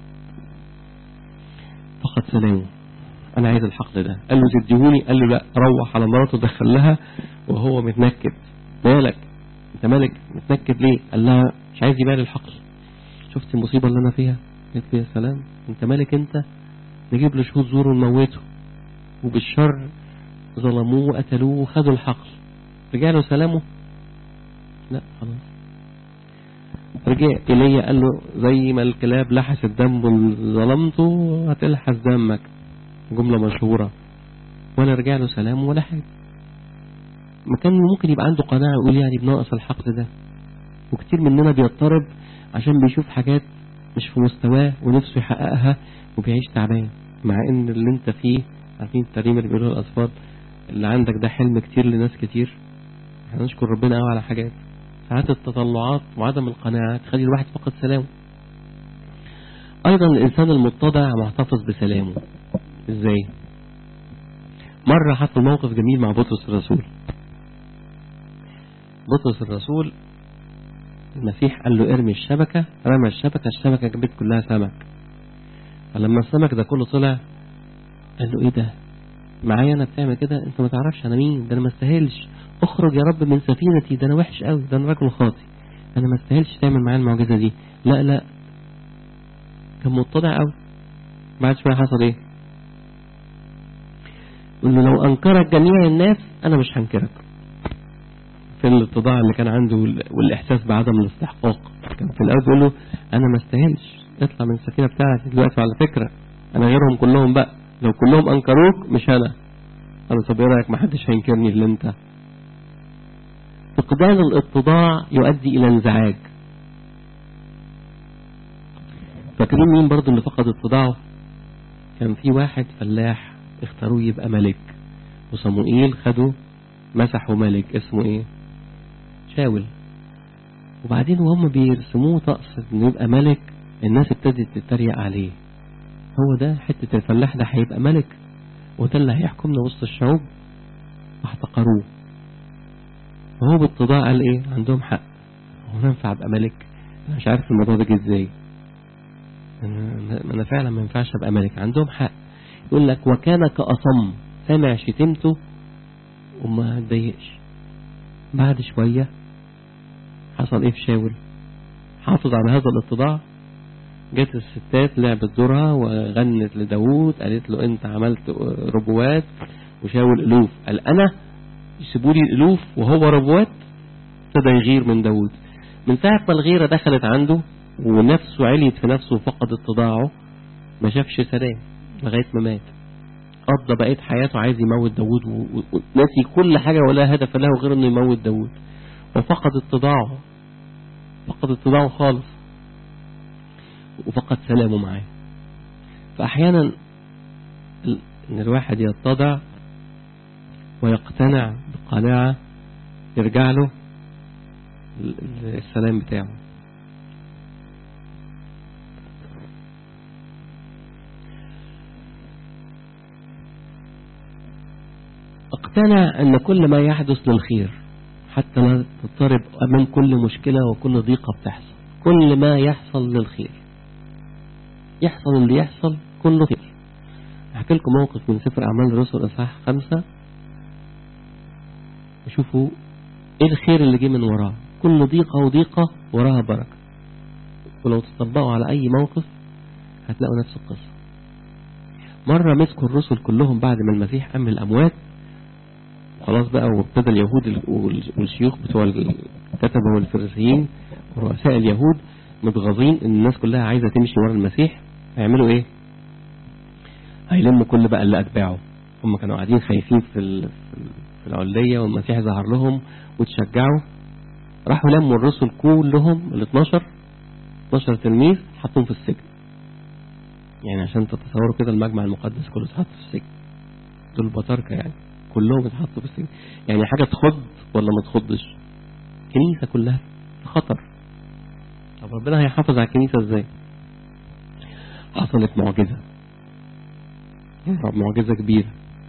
فقد سلامه انا عايز الحقل ده قال له زديهوني قال له لا روح على مراته دخلها وهو متنكد مالك انت مالك متنكد ليه قال لها مش عايز يبيع الحقل شفت المصيبة اللي انا فيها قلت له يا سلام انت مالك انت نجيب له شهود زور ونموته وبالشر ظلموه وقتلوه وخدوا الحقل رجع له سلامه لا خلاص رجع إلي قال له زي ما الكلاب لحست دم ظلمته هتلحس دمك جملة مشهورة ولا رجع له سلام ولا حاجة ما كان ممكن يبقى عنده قناعة يقول يعني بناقص الحقل ده وكتير مننا بيضطرب عشان بيشوف حاجات مش في مستواه ونفسه يحققها وبيعيش تعبان مع ان اللي انت فيه عارفين التريم اللي بيقولوا الاطفال اللي عندك ده حلم كتير لناس كتير احنا نشكر ربنا قوي على حاجات ساعات التطلعات وعدم القناعة تخلي الواحد فقد سلامه ايضا الانسان المتضع محتفظ بسلامه ازاي مرة حصل موقف جميل مع بطرس الرسول بطرس الرسول المسيح قال له ارمي الشبكة رمى الشبكة الشبكة جابت كلها سمك فلما السمك ده كله طلع قال له ايه ده معايا انا بتعمل كده انت ما تعرفش انا مين ده انا ما استاهلش اخرج يا رب من سفينتي ده انا وحش قوي ده انا راجل خاطي انا ما استاهلش تعمل معايا المعجزة دي لا لا كان متضع قوي بعد شوية حصل ايه قل له لو انكرك جميع الناس انا مش هنكرك في الاتضاع اللي كان عنده والاحساس بعدم الاستحقاق كان في الاول بيقول له انا ما استاهلش اطلع من السفينه بتاعتي دلوقتي على فكره انا غيرهم كلهم بقى لو كلهم انكروك مش انا انا طب ايه رايك ما حدش هينكرني الا انت فقدان الاتضاع يؤدي الى انزعاج فاكرين مين برضو اللي فقد اتضاعه كان في واحد فلاح اختاروه يبقى ملك وصموئيل خدوا مسحوا ملك اسمه ايه شاول وبعدين وهم بيرسموه طقس انه يبقى ملك الناس ابتدت تتريق عليه هو ده حتة الفلاح ده هيبقى ملك وده اللي هيحكمنا وسط الشعوب واحتقروه وهو بالتضاع قال ايه عندهم حق هو ينفع ابقى ملك انا مش عارف الموضوع ده جه ازاي انا فعلا ما ينفعش ابقى ملك عندهم حق يقول لك وكان كأصم سامع شتمته وما اتضايقش بعد شوية حصل ايه في شاول حافظ على هذا الاتضاع جت الستات لعبت دورها وغنت لداود قالت له انت عملت ربوات وشاول الوف قال انا يسيبوا لي الالوف وهو ربوات ابتدى يغير من داود من ساعة ما الغيرة دخلت عنده ونفسه عليت في نفسه وفقد اتضاعه ما شافش سلام لغاية ما مات قضى بقية حياته عايز يموت داود ونسي كل حاجة ولا هدف له غير انه يموت داود وفقد اتضاعه فقد اتضاعه خالص وفقد سلامه معاه فأحيانا إن الواحد يتضع ويقتنع بقناعة يرجع له السلام بتاعه اقتنع أن كل ما يحدث للخير حتى لا تضطرب أمام كل مشكلة وكل ضيقة بتحصل كل ما يحصل للخير يحصل اللي يحصل كله خير أحكي لكم موقف من سفر أعمال الرسل إصحاح خمسة وشوفوا إيه الخير اللي جه من وراه كل ضيقة وضيقة وراها بركة ولو تطبقوا على أي موقف هتلاقوا نفس القصة مرة مسكوا الرسل كلهم بعد ما المسيح قام من الأموات خلاص بقى وابتدى اليهود والشيوخ بتوع الكتبة والفريسيين ورؤساء اليهود متغاظين ان الناس كلها عايزة تمشي ورا المسيح هيعملوا ايه هيلموا كل بقى اللي اتباعه هم كانوا قاعدين خايفين في في العلية والمسيح ظهر لهم وتشجعوا راحوا لموا الرسل كلهم ال 12 12 تلميذ حطوهم في السجن يعني عشان تتصوروا كده المجمع المقدس كله اتحط في السجن دول بطاركة يعني كلهم اتحطوا في السجن يعني حاجة تخض ولا ما تخضش كنيسة كلها خطر طب ربنا هيحافظ على الكنيسة ازاي حصلت معجزة معجزة كبيرة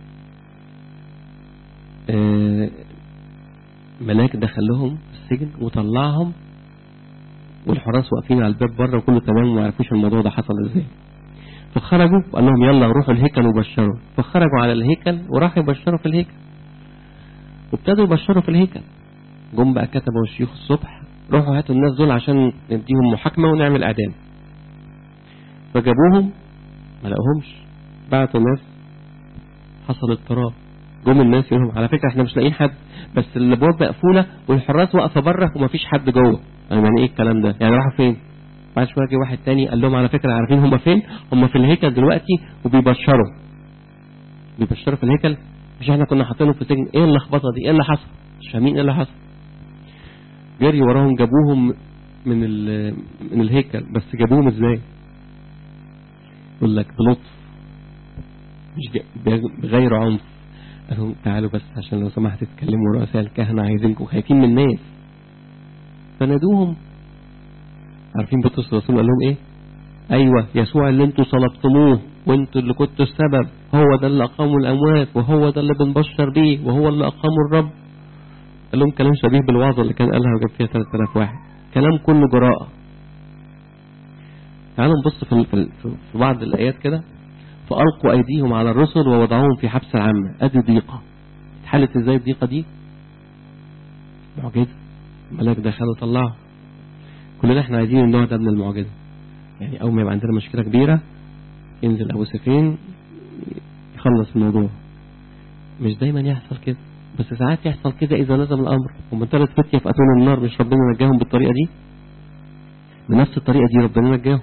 آه ملاك دخلهم السجن وطلعهم والحراس واقفين على الباب بره وكله تمام وما يعرفوش الموضوع ده حصل ازاي فخرجوا وقال لهم يلا روحوا الهيكل وبشروا فخرجوا على الهيكل وراحوا يبشروا في الهيكل وابتدوا يبشروا في الهيكل جم بقى كتبوا الشيوخ الصبح روحوا هاتوا الناس دول عشان نديهم محاكمة ونعمل اعدام فجابوهم ما لقوهمش بعتوا ناس حصل اضطراب جم الناس يقولهم على فكرة احنا مش لاقيين حد بس الابواب مقفولة والحراس واقفة بره ومفيش حد جوه يعني ايه الكلام ده يعني راحوا فين بعد شويه جه واحد تاني قال لهم على فكرة عارفين هم فين هم في الهيكل دلوقتي وبيبشروا بيبشروا في الهيكل مش احنا كنا حاطينهم في سجن ايه اللخبطه دي ايه اللي حصل مش فاهمين ايه اللي حصل جري وراهم جابوهم من من الهيكل بس جابوهم ازاي يقول لك بلطف مش بغير عنف قال لهم تعالوا بس عشان لو سمحت تتكلموا رؤساء الكهنة عايزينكم خايفين من الناس فنادوهم عارفين بطرس الرسول قال لهم ايه ايوه يسوع اللي انتوا صلبتموه وانتوا اللي كنتوا السبب هو ده اللي اقاموا الاموات وهو ده اللي بنبشر بيه وهو اللي اقاموا الرب قال لهم كلام شبيه بالوعظة اللي كان قالها وجاب فيها 3000 واحد كلام كله جراءة تعالوا نبص في, في بعض الآيات كده فألقوا أيديهم على الرسل ووضعوهم في حبس العامة أدي ضيقة اتحلت ازاي الضيقة دي معجزة الملاك دخل وطلعه كلنا احنا عايزين النوع ده من المعجزة يعني أول ما يبقى عندنا مشكلة كبيرة ينزل أبو سفين يخلص الموضوع مش دايما يحصل كده بس ساعات يحصل كده إذا نزل الأمر هم ثلاث فتية في أتون النار مش ربنا نجاهم بالطريقة دي بنفس الطريقة دي ربنا نجاهم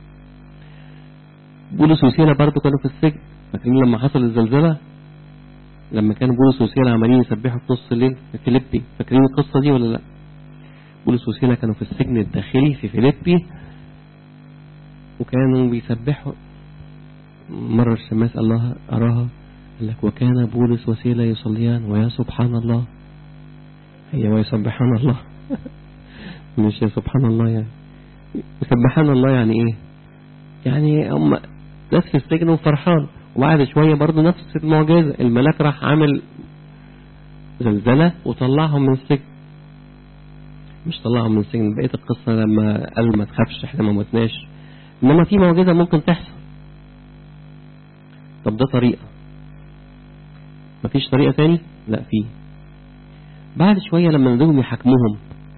بولس وسيلة برضه كانوا في السجن فاكرين لما حصل الزلزلة لما كان بولس وسيلة عمالين يسبحوا في نص الليل في فيليبي فاكرين القصة دي ولا لا بولس وسيلة كانوا في السجن الداخلي في فيليبي وكانوا بيسبحوا مرة الشماس الله أراها قال لك وكان بولس وسيلة يصليان ويا سبحان الله هي ويسبحان الله مش يا سبحان الله يعني سبحان الله يعني ايه يعني هم ناس في السجن وفرحان وبعد شوية برضه نفس المعجزة الملاك راح عامل زلزلة وطلعهم من السجن مش طلعهم من السجن بقية القصة لما قال ما تخافش احنا ما متناش انما في معجزة ممكن تحصل طب ده طريقة مفيش طريقة تاني لا في بعد شوية لما ندوهم يحاكموهم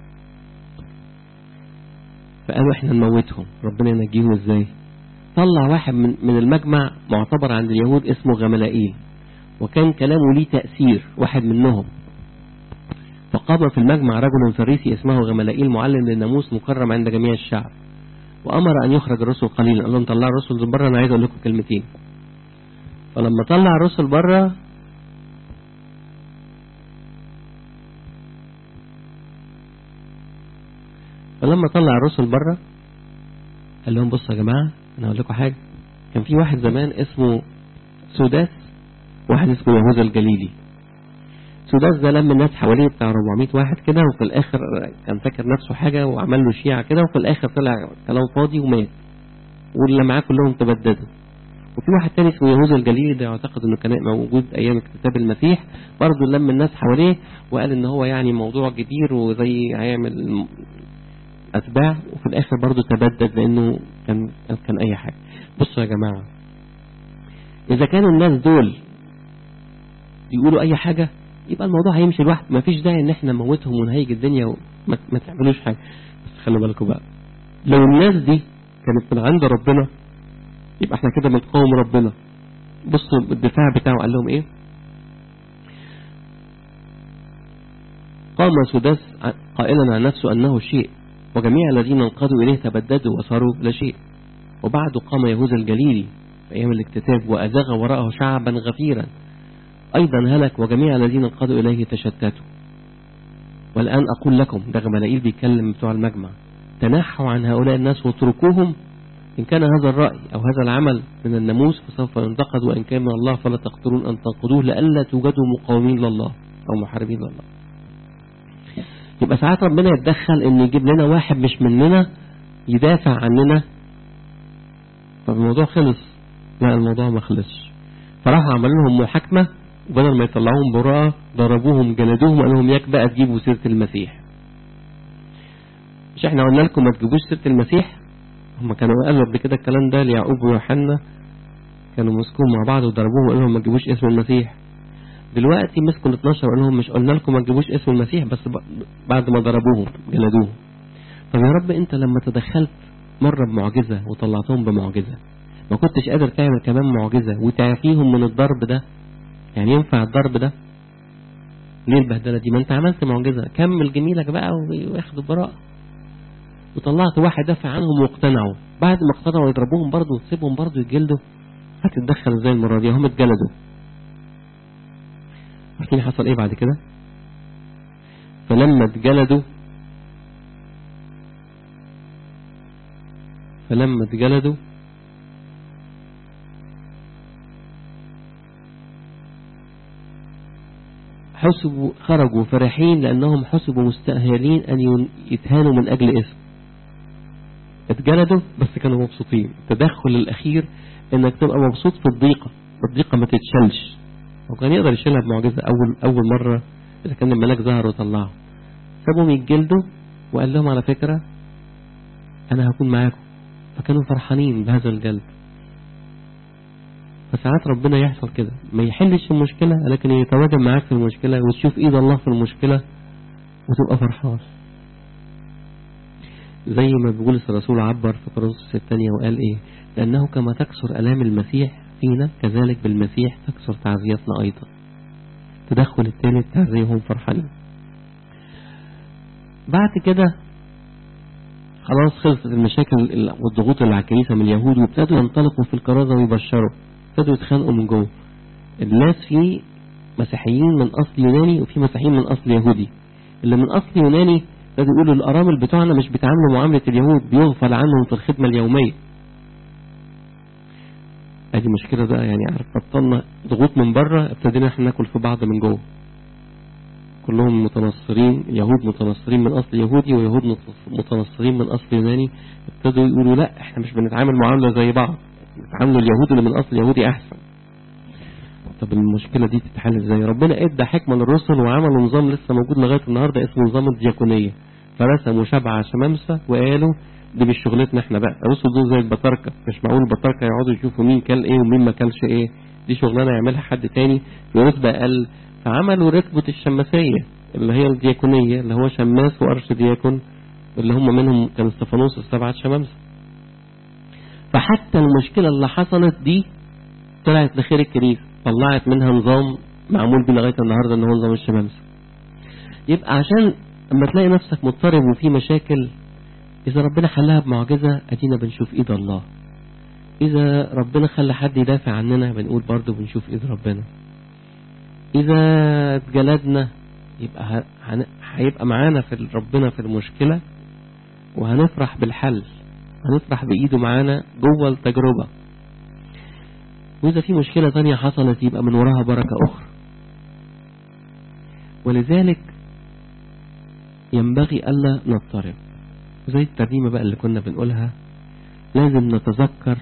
فقالوا احنا نموتهم ربنا ينجيهم ازاي طلع واحد من, من المجمع معتبر عند اليهود اسمه غملائيل وكان كلامه ليه تأثير واحد منهم فقام في المجمع رجل فريسي اسمه غملائيل معلم للناموس مكرم عند جميع الشعب وأمر أن يخرج الرسل قليلا قال لهم طلعوا الرسل بره أنا عايز أقول لكم كلمتين فلما طلع الرسل بره فلما طلع الرسل بره قال لهم بصوا يا جماعة أنا أقول لكم حاجة كان في واحد زمان اسمه سوداس واحد اسمه يهوذا الجليلي سوداس ده لم الناس حواليه بتاع 400 واحد كده وفي الآخر كان فاكر نفسه حاجة وعمل له شيعة كده وفي الآخر طلع كلام فاضي ومات واللي معاه كلهم تبددوا وفي واحد تاني اسمه يهوذا الجليلي ده يعتقد انه كان موجود ايام اكتتاب المسيح برضه لم الناس حواليه وقال ان هو يعني موضوع كبير وزي هيعمل اتباع وفي الاخر برضه تبدد لانه كان كان اي حاجه بصوا يا جماعه اذا كانوا الناس دول بيقولوا اي حاجه يبقى الموضوع هيمشي لوحده ما فيش داعي ان احنا نموتهم ونهيج الدنيا وما ما تعملوش حاجه بس خلوا بالكم بقى لو الناس دي كانت من عند ربنا يبقى احنا كده بنقاوم ربنا بصوا الدفاع بتاعه قال لهم ايه قام سداس قائلا عن نفسه انه شيء وجميع الذين انقادوا اليه تبددوا وصاروا لا شيء وبعد قام يهوذا الجليلي في ايام الاكتتاب وازاغ وراءه شعبا غفيرا ايضا هلك وجميع الذين انقادوا اليه تشتتوا والان اقول لكم ده غملائيل بيكلم بتوع المجمع تنحوا عن هؤلاء الناس واتركوهم إن كان هذا الرأي أو هذا العمل من الناموس فسوف ينتقد وإن كان من الله فلا تقدرون أن تنقضوه لئلا توجدوا مقاومين لله أو محاربين لله يبقى ساعات ربنا يتدخل إن يجيب لنا واحد مش مننا يدافع عننا طب الموضوع خلص لا الموضوع ما خلصش فراحوا عملوا لهم محاكمة وبدل ما يطلعوهم براءة ضربوهم جلدوهم قال لهم ياك بقى تجيبوا سيرة المسيح مش احنا قلنا لكم ما تجيبوش سيرة المسيح هم كانوا قالوا قبل كده الكلام ده ليعقوب ويوحنا كانوا مسكوهم مع بعض وضربوهم وقالوا لهم ما تجيبوش اسم المسيح دلوقتي مسكوا ال 12 وقال لهم مش قلنا لكم ما تجيبوش اسم المسيح بس بعد ما ضربوهم جلدوهم طب يا رب انت لما تدخلت مرة بمعجزة وطلعتهم بمعجزة ما كنتش قادر تعمل كمان معجزة وتعافيهم من الضرب ده يعني ينفع الضرب ده ليه البهدلة دي ما انت عملت معجزة كمل جميلك بقى وياخدوا براءة وطلعت واحد دافع عنهم واقتنعوا بعد ما اقتنعوا يضربوهم برضه وتسيبهم برضه يتجلدوا هتتدخل ازاي المرة دي هم اتجلدوا عارفين حصل ايه بعد كده فلما اتجلدوا فلما اتجلدوا حسبوا خرجوا فرحين لأنهم حسبوا مستأهلين أن يتهانوا من أجل اسم اتجلدوا بس كانوا مبسوطين التدخل الأخير انك تبقى مبسوط في الضيقة الضيقة ما تتشلش وكان يقدر يشيلها بمعجزة أول, أول مرة إذا كان الملاك ظهر وطلعه سابهم يتجلدوا وقال لهم على فكرة أنا هكون معاكم فكانوا فرحانين بهذا الجلد فساعات ربنا يحصل كده ما يحلش المشكلة لكن يتواجد معاك في المشكلة وتشوف ايد الله في المشكلة وتبقى فرحان زي ما بيقول الرسول عبر في كورنثوس الثانية وقال ايه لأنه كما تكسر ألام المسيح فينا كذلك بالمسيح تكسر تعزيتنا أيضا تدخل الثالث تعزيهم فرحانين بعد كده خلاص خلصت المشاكل والضغوط اللي على الكنيسة من اليهود وابتدوا ينطلقوا في الكرازة ويبشروا ابتدوا يتخانقوا من جوه الناس في مسيحيين من أصل يوناني وفي مسيحيين من أصل يهودي اللي من أصل يوناني ابتدوا يقولوا الأرامل بتوعنا مش بيتعاملوا معاملة اليهود بيغفل عنهم في الخدمة اليومية ادي مشكلة بقى يعني عارف بطلنا ضغوط من بره ابتدينا احنا ناكل في بعض من جوه كلهم متنصرين يهود متنصرين من اصل يهودي ويهود متنصرين من اصل يوناني ابتدوا يقولوا لا احنا مش بنتعامل معاملة زي بعض بنتعاملوا اليهود اللي من اصل يهودي احسن طب المشكلة دي تتحل ازاي ربنا ادى حكمة للرسل وعملوا نظام لسه موجود لغاية النهاردة اسمه نظام الدياكونية فرسموا سبعة شمامسة وقالوا دي مش شغلتنا احنا بقى الرسل دول زي البطاركة مش معقول البطاركة يقعدوا يشوفوا مين كل ايه ومين ما كلش ايه دي شغلانة يعملها حد تاني في رتبة اقل فعملوا رتبة الشماسية اللي هي الدياكونية اللي هو شماس وارش دياكون اللي هم منهم كان استفانوس السبعة شمامسة فحتى المشكلة اللي حصلت دي طلعت لخير الكنيسة طلعت منها نظام معمول بيه لغاية النهاردة ان هو نظام الشمامسة يبقى عشان اما تلاقي نفسك مضطرب وفي مشاكل إذا ربنا حلها بمعجزة أدينا بنشوف إيد الله إذا ربنا خلى حد يدافع عننا بنقول برضو بنشوف إيد ربنا إذا اتجلدنا يبقى هيبقى معانا في ربنا في المشكلة وهنفرح بالحل هنفرح بإيده معانا جوه التجربة وإذا في مشكلة تانية حصلت يبقى من وراها بركة أخرى ولذلك ينبغي ألا نضطرب زي الترنيمة بقى اللي كنا بنقولها لازم نتذكر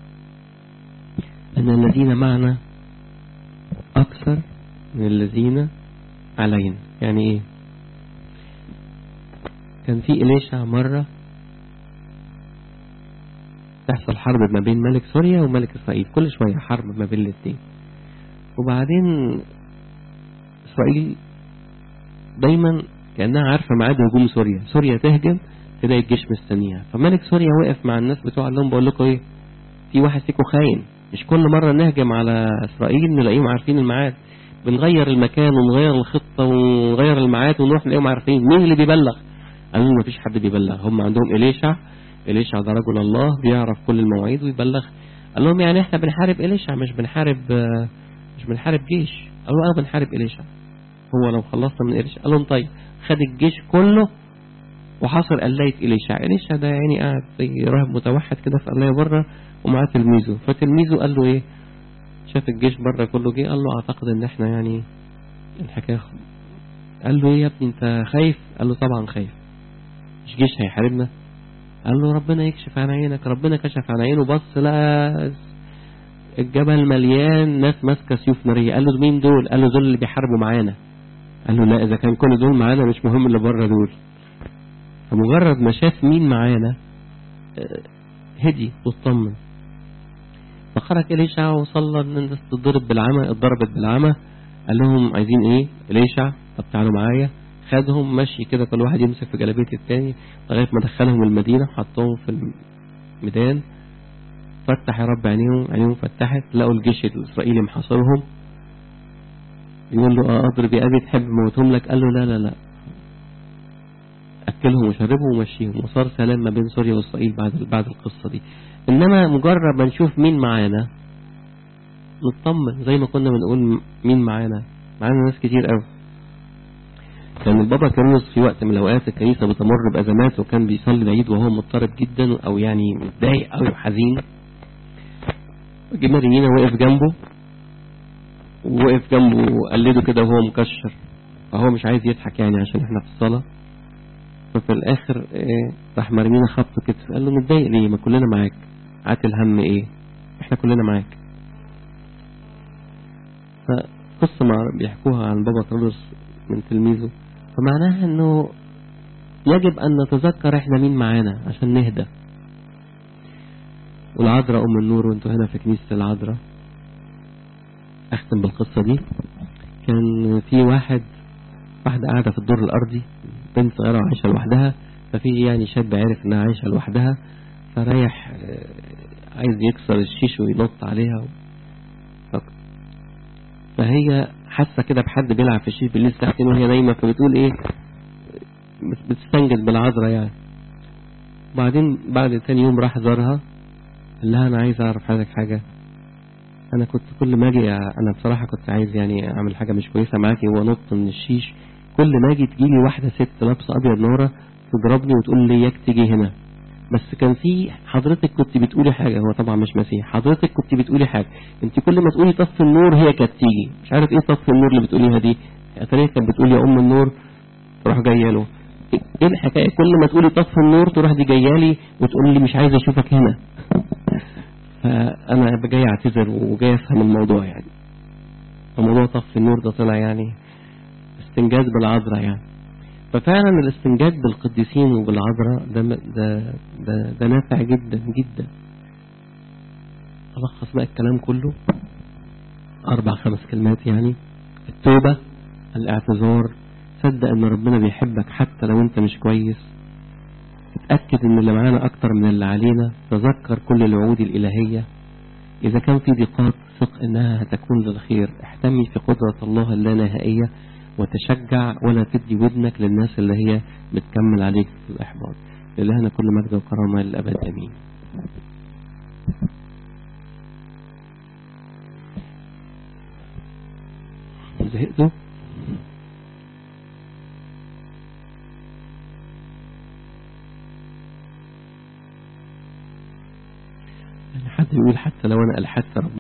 أن الذين معنا أكثر من الذين علينا يعني إيه كان في إليشع مرة تحصل حرب ما بين ملك سوريا وملك إسرائيل كل شوية حرب ما بين الاثنين وبعدين إسرائيل دايما كأنها عارفة ميعاد هجوم سوريا سوريا تهجم تلاقي الجيش مستنيها فملك سوريا وقف مع الناس بتوع لهم بقول لكم ايه في واحد فيكم خاين مش كل مرة نهجم على إسرائيل نلاقيهم عارفين الميعاد بنغير المكان ونغير الخطة ونغير الميعاد ونروح نلاقيهم عارفين مين اللي بيبلغ قالوا ما فيش حد بيبلغ هم عندهم إليشع إليشع ده رجل الله بيعرف كل المواعيد ويبلغ قال لهم يعني احنا بنحارب إليشع مش بنحارب مش بنحارب جيش قالوا اه بنحارب إليشع هو لو خلصنا من إليشع قال لهم طيب خد الجيش كله وحاصر قلاية إليشع إليشع ده يعني قاعد زي راهب متوحد كده في قلاية بره ومعاه تلميذه فتلميذه قال له ايه شاف الجيش بره كله جه قال له اعتقد ان احنا يعني الحكاية قال له ايه يا ابني انت خايف قال له طبعا خايف مش جيش هيحاربنا قال له ربنا يكشف عن عينك ربنا كشف عن عينه بص لقى الجبل مليان ناس ماسكه سيوف ناريه قال له مين دول قال له دول اللي بيحاربوا معانا قال له لا اذا كان كل دول معانا مش مهم اللي بره دول فمجرد ما شاف مين معانا هدي واطمن فخرج إليشع وصلى ان الناس تضرب بالعمى اتضربت بالعمى قال لهم عايزين ايه إليشع طب تعالوا معايا خدهم مشي كده كل واحد يمسك في جلابيه التاني لغايه ما دخلهم المدينه وحطهم في الميدان فتح يا رب عينيهم عينيهم فتحت لقوا الجيش الاسرائيلي محاصرهم يقول له اه اضرب يا ابي تحب موتهم لك قال له لا لا لا اكلهم وشربهم ومشيهم وصار سلام ما بين سوريا واسرائيل بعد بعد القصه دي انما مجرد ما نشوف مين معانا نطمن زي ما كنا بنقول مين معانا معانا ناس كتير قوي كان البابا كيرلس في وقت من الاوقات الكنيسه بتمر بازمات وكان بيصلي العيد وهو مضطرب جدا او يعني متضايق قوي وحزين جه مارينينا وقف جنبه ووقف جنبه وقلده كده وهو مكشر فهو مش عايز يضحك يعني عشان احنا في الصلاه ففي الاخر ايه راح مارينينا خبطه كتف قال له متضايق ليه ما كلنا معاك عاتل هم ايه احنا كلنا معاك فقصة ما بيحكوها عن بابا كارلوس من تلميذه فمعناها انه يجب ان نتذكر احنا مين معانا عشان نهدى والعذراء ام النور وانتوا هنا في كنيسة العذراء اختم بالقصة دي كان في واحد واحدة قاعدة في الدور الارضي بنت صغيرة عايشة لوحدها ففي يعني شاب عارف انها عايشة لوحدها فريح عايز يكسر الشيش وينط عليها فهي حاسة كده بحد بيلعب في الشيش بالليل الساعة 2 وهي نايمة فبتقول ايه بتستنجد بالعذراء يعني وبعدين بعد تاني يوم راح زارها قال لها انا عايز اعرف حضرتك حاجة انا كنت كل ما اجي انا بصراحة كنت عايز يعني اعمل حاجة مش كويسة معاكي ونط من الشيش كل ما اجي تجيلي واحدة ست لابسة ابيض نورة تضربني وتقول لي ياك تيجي هنا بس كان في حضرتك كنت بتقولي حاجة هو طبعا مش مسيح حضرتك كنت بتقولي حاجة انت كل ما تقولي طف النور هي كانت تيجي مش عارف ايه طف النور اللي بتقوليها دي اتاريها كانت بتقول يا ام النور تروح جايه له ايه الحكايه كل ما تقولي طف النور تروح دي جايه لي وتقول لي مش عايز اشوفك هنا فانا جاي اعتذر وجاي افهم الموضوع يعني فموضوع طف النور ده طلع يعني استنجاز بالعذراء يعني ففعلا الاستنجاد بالقديسين وبالعذراء ده, ده, ده, ده نافع جدا جدا ألخص بقى الكلام كله أربع خمس كلمات يعني التوبة الاعتذار صدق ان ربنا بيحبك حتى لو انت مش كويس اتأكد ان اللي معانا اكتر من اللي علينا تذكر كل الوعود الالهية اذا كان في ضيقات ثق انها هتكون للخير احتمي في قدرة الله اللانهائية وتشجع ولا تدي ودنك للناس اللي هي بتكمل عليك في الإحباط لله كل مجد وكرامة للأبد أمين زهقتوا حد يقول حتى لو أنا ألحدت ربنا